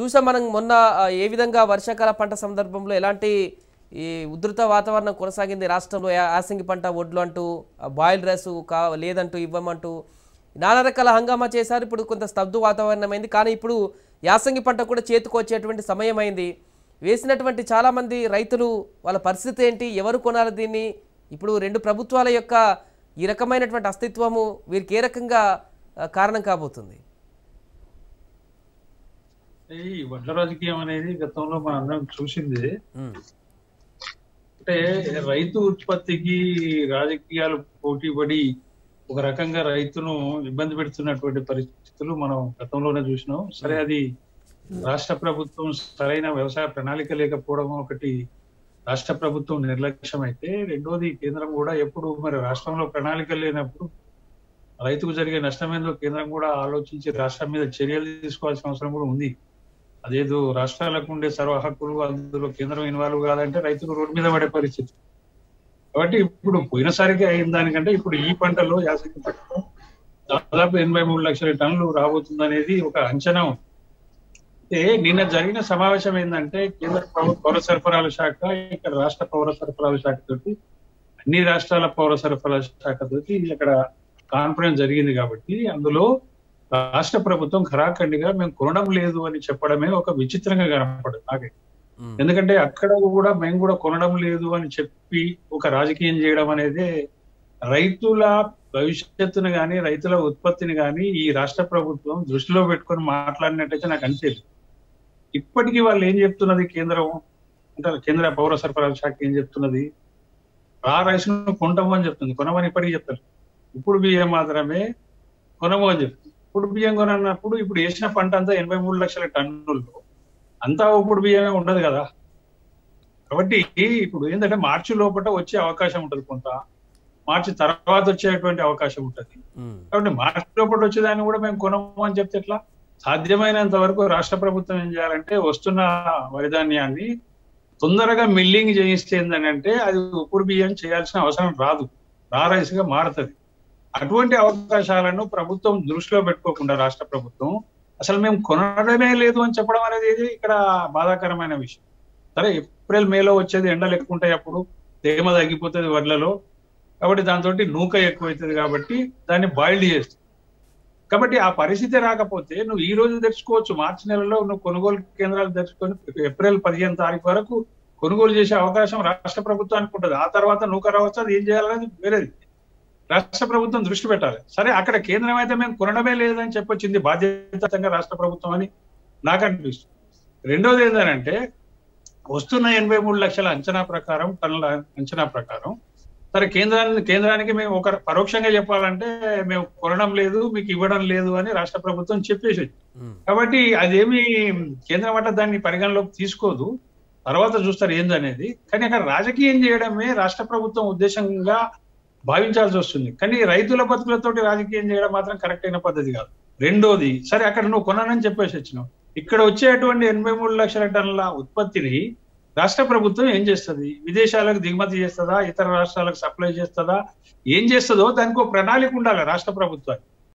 చూసాం మనం మొన్న ఆ, ఏ విధంగా వర్షాకాల పంట సందర్భంలో ఎలాంటి ఈ ఉధృత వాతావరణం కొనసాగింది రాష్ట్రంలో యా- యాసంగి పంట ఒడ్లు అంటూ బాయిల్ రైస్ కా లేదంటూ ఇవ్వమంటూ నానా రకాల హంగామా చేశారు ఇప్పుడు కొంత స్తబ్దు వాతావరణం అయింది కానీ ఇప్పుడు యాసంగి పంట కూడా చేతికి వచ్చేటువంటి సమయం అయింది వేసినటువంటి చాలామంది రైతులు వాళ్ళ పరిస్థితి ఏంటి ఎవరు కొనాలి దీన్ని ఇప్పుడు రెండు ప్రభుత్వాల యొక్క ఈ రకమైనటువంటి అస్తిత్వము వీరికి ఏ రకంగా ఆ, కారణం కాబోతుంది ఈ వడ్ల రాజకీయం అనేది గతంలో మనం అందరం చూసింది ఉమ్, అంటే రైతు ఉత్పత్తికి రాజకీయాలు పోటీ పడి ఒక రకంగా రైతును ఇబ్బంది పెడుతున్నటువంటి పరిస్థితులు మనం గతంలోనే చూసినాం సరే అది రాష్ట్ర ప్రభుత్వం సరైన వ్యవసాయ ప్రణాళిక లేకపోవడం ఒకటి రాష్ట్ర ప్రభుత్వం నిర్లక్ష్యం అయితే రెండోది కేంద్రం కూడా ఎప్పుడు మరి రాష్ట్రంలో ప్రణాళిక లేనప్పుడు రైతుకు జరిగే నష్టమేందో కేంద్రం కూడా ఆలోచించి రాష్ట్రం మీద చర్యలు తీసుకోవాల్సిన అవసరం కూడా ఉంది అదేదో రాష్ట్రాలకు ఉండే సర్వ హక్కులు అందులో కేంద్రం ఇన్వాల్వ్ కాదంటే రైతులు రోడ్డు మీద పడే పరిస్థితి కాబట్టి ఇప్పుడు పోయినసారికి అయిన దానికంటే ఇప్పుడు ఈ పంటలో యాసంగి పంటలో దాదాపు ఎనభై మూడు లక్షల టన్నులు రాబోతుందనేది ఒక అంచనా ఉంది. అయితే నిన్న జరిగిన సమావేశం ఏంటంటే కేంద్ర పౌర- పౌర సరఫరాల శాఖ ఇక్కడ రాష్ట్ర పౌర సరఫరాల శాఖ తోటి అన్ని రాష్ట్రాల పౌర సరఫరాల శాఖ తోటి అక్కడ కాన్ఫరెన్స్ జరిగింది కాబట్టి అందులో రాష్ట్ర ప్రభుత్వం ఖరాఖండిగా మేము కొనడం లేదు అని చెప్పడమే ఒక విచిత్రంగా కనపడదు నాకైతే ఉమ్, ఎందుకంటే అక్కడ కూడా మేము కూడా కొనడం లేదు అని చెప్పి ఒక రాజకీయం చేయడం అనేది రైతుల భవిష్యత్తును గాని రైతుల ఉత్పత్తిని గాని ఈ రాష్ట్ర ప్రభుత్వం దృష్టిలో పెట్టుకొని మాట్లాడినట్టయితే నాకు అనిపించదు ఇప్పటికీ వాళ్ళు ఏం చెప్తున్నది కేంద్రం అంటే కేంద్ర పౌర సరఫరాల శాఖ ఏం చెప్తున్నది ఆ రైస్ ను కొంటాము అని చెప్తుంది కొనమని ఇప్పటికీ చెప్తారు ఇప్పుడు బియ్యం మాత్రమే కొనము అని చెప్తుంది ఇప్పుడు బియ్యం కొనన్నప్పుడు ఇప్పుడు వేసిన పంట అంతా ఎనభై మూడు లక్షల టన్నుల్లో అంతా ఇప్పుడు బియ్యమే ఉండదు కదా కాబట్టి ఇప్పుడు ఏంటంటే మార్చి లోపల వచ్చే అవకాశం ఉంటుంది కొంత మార్చి తర్వాత వచ్చేటువంటి అవకాశం ఉంటుంది ఉమ్, కాబట్టి మార్చి లోపల వచ్చేదాన్ని కూడా మేము కొనము అని చెప్తే ఎట్లా సాధ్యమైనంత వరకు రాష్ట్ర ప్రభుత్వం ఏం చేయాలంటే వస్తున్న వరి ధాన్యాన్ని తొందరగా మిల్లింగ్ చేయిస్తే ఏంటంటే అది ఉప్పుడు బియ్యం చేయాల్సిన అవసరం రాదు రా రైస్ గా మారుతుంది అటువంటి అవకాశాలను ప్రభుత్వం దృష్టిలో పెట్టుకోకుండా రాష్ట్ర ప్రభుత్వం అసలు మేము కొనడమే లేదు అని చెప్పడం అనేది ఇది ఇక్కడ బాధాకరమైన విషయం సరే ఏప్రిల్ మేలో వచ్చేది ఎండలు ఎక్కువ ఉంటాయి అప్పుడు తేమ తగ్గిపోతుంది వడ్లలో కాబట్టి దాంతో నూక ఎక్కువైతుంది కాబట్టి దాన్ని బాయిల్డ్ చేస్తుంది కాబట్టి ఆ పరిస్థితి రాకపోతే నువ్వు ఈ రోజు తెచ్చుకోవచ్చు మార్చి నెలలో నువ్వు కొనుగోలు కేంద్రాలు తెచ్చుకొని ఏప్రిల్ పదిహేను తారీఖు వరకు కొనుగోలు చేసే అవకాశం రాష్ట్ర ప్రభుత్వానికి ఉంటుంది ఆ తర్వాత నూక రావచ్చు అది ఏం చేయాలనేది వేరేది రాష్ట్ర ప్రభుత్వం దృష్టి పెట్టాలి సరే అక్కడ కేంద్రం అయితే మేము కొనడమే లేదని చెప్పొచ్చింది బాధ్యతంగా రాష్ట్ర ప్రభుత్వం అని నాకు అనిపిస్తుంది రెండోది ఏంటంటే వస్తున్న ఎనభై మూడు లక్షల అంచనా ప్రకారం టన్నుల అంచనా ప్రకారం సరే కేంద్రాన్ని కేంద్రానికి మేము ఒక పరోక్షంగా చెప్పాలంటే మేము కొనడం లేదు మీకు ఇవ్వడం లేదు అని రాష్ట్ర ప్రభుత్వం చెప్పేసి ఉమ్, కాబట్టి అదేమి కేంద్రం అంటే దాన్ని పరిగణలోకి తీసుకోదు తర్వాత చూస్తారు ఏందనేది కానీ అక్కడ రాజకీయం చేయడమే రాష్ట్ర ప్రభుత్వం ఉద్దేశంగా భావించాల్సి వస్తుంది కానీ రైతుల బతుకులతోటి రాజకీయం చేయడం మాత్రం కరెక్ట్ అయిన పద్ధతి కాదు రెండోది సరే అక్కడ నువ్వు కొననని చెప్పేసి వచ్చినావు ఇక్కడ వచ్చేటువంటి ఎనభై మూడు లక్షల టన్నుల ఉత్పత్తిని రాష్ట్ర ప్రభుత్వం ఏం చేస్తుంది విదేశాలకు దిగుమతి చేస్తుందా ఇతర రాష్ట్రాలకు సప్లై చేస్తుందా ఏం చేస్తుందో దానికి ఒక ప్రణాళిక ఉండాలి రాష్ట్ర ప్రభుత్వానికి